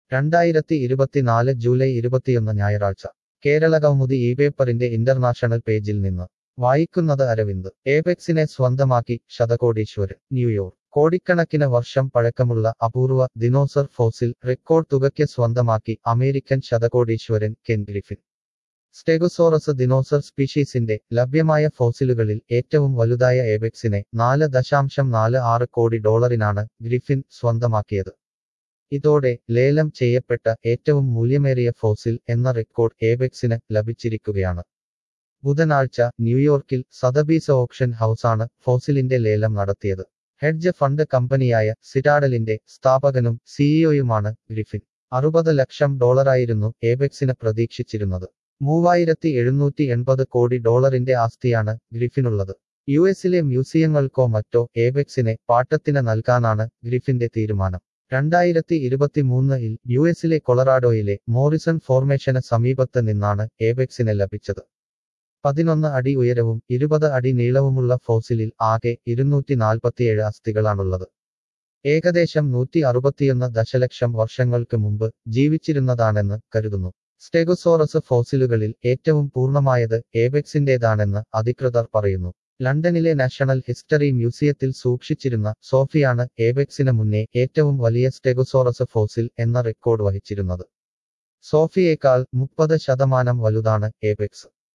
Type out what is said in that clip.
രണ്ടായിരത്തി ഇരുപത്തിനാല് ജൂലൈ ഇരുപത്തിയൊന്ന് ഞായറാഴ്ച കേരള കൗമുദി ഈ പേപ്പറിന്റെ ഇന്റർനാഷണൽ പേജിൽ നിന്ന് വായിക്കുന്നത് അരവിന്ദ് ഏപെക്സിനെ സ്വന്തമാക്കി ശതകോടീശ്വരൻ ന്യൂയോർക്ക് കോടിക്കണക്കിന് വർഷം പഴക്കമുള്ള അപൂർവ ദിനോസർ ഫോസിൽ റെക്കോർഡ് തുകയ്ക്ക് സ്വന്തമാക്കി അമേരിക്കൻ ശതകോടീശ്വരൻ കെൻ ഗ്രിഫിൻ സ്റ്റെഗോസോറസ് ദിനോസർ സ്പീഷീസിന്റെ ലഭ്യമായ ഫോസിലുകളിൽ ഏറ്റവും വലുതായ ഏബെക്സിനെ നാല് ദശാംശം നാല് ആറ് കോടി ഡോളറിനാണ് ഗ്രിഫിൻ സ്വന്തമാക്കിയത് ഇതോടെ ലേലം ചെയ്യപ്പെട്ട ഏറ്റവും മൂല്യമേറിയ ഫോസിൽ എന്ന റെക്കോർഡ് ഏബെക്സിന് ലഭിച്ചിരിക്കുകയാണ് ബുധനാഴ്ച ന്യൂയോർക്കിൽ സതബീസ് ഓപ്ഷൻ ഹൌസാണ് ഫോസിലിന്റെ ലേലം നടത്തിയത് ഹെഡ്ജ് ഫണ്ട് കമ്പനിയായ സിറ്റാഡലിന്റെ സ്ഥാപകനും സിഇഒയുമാണ് ഗ്രിഫിൻ അറുപത് ലക്ഷം ഡോളറായിരുന്നു ഏബെക്സിന് പ്രതീക്ഷിച്ചിരുന്നത് മൂവായിരത്തി എഴുന്നൂറ്റി എൺപത് കോടി ഡോളറിന്റെ ആസ്തിയാണ് ഗ്രിഫിനുള്ളത് യു എസിലെ മ്യൂസിയങ്ങൾക്കോ മറ്റോ ഏബെക്സിനെ പാട്ടത്തിന് നൽകാനാണ് ഗ്രിഫിന്റെ തീരുമാനം രണ്ടായിരത്തി ഇരുപത്തിമൂന്നിൽ യു എസിലെ കൊളറാഡോയിലെ മോറിസൺ ഫോർമേഷന് സമീപത്ത് നിന്നാണ് ഏബെക്സിനെ ലഭിച്ചത് പതിനൊന്ന് അടി ഉയരവും ഇരുപത് അടി നീളവുമുള്ള ഫോസിലിൽ ആകെ ഇരുന്നൂറ്റി നാൽപ്പത്തിയേഴ് അസ്ഥികളാണുള്ളത് ഏകദേശം നൂറ്റി അറുപത്തിയൊന്ന് ദശലക്ഷം വർഷങ്ങൾക്ക് മുമ്പ് ജീവിച്ചിരുന്നതാണെന്ന് കരുതുന്നു സ്റ്റെഗോസോറസ് ഫോസിലുകളിൽ ഏറ്റവും പൂർണ്ണമായത് ഏബെക്സിന്റേതാണെന്ന് അധികൃതർ പറയുന്നു ലണ്ടനിലെ നാഷണൽ ഹിസ്റ്ററി മ്യൂസിയത്തിൽ സൂക്ഷിച്ചിരുന്ന സോഫിയാണ് ഏബെക്സിന് മുന്നേ ഏറ്റവും വലിയ സ്റ്റെഗോസോറസ് ഫോസിൽ എന്ന റെക്കോർഡ് വഹിച്ചിരുന്നത് സോഫിയേക്കാൾ മുപ്പത് ശതമാനം വലുതാണ് ഏബെക്സ്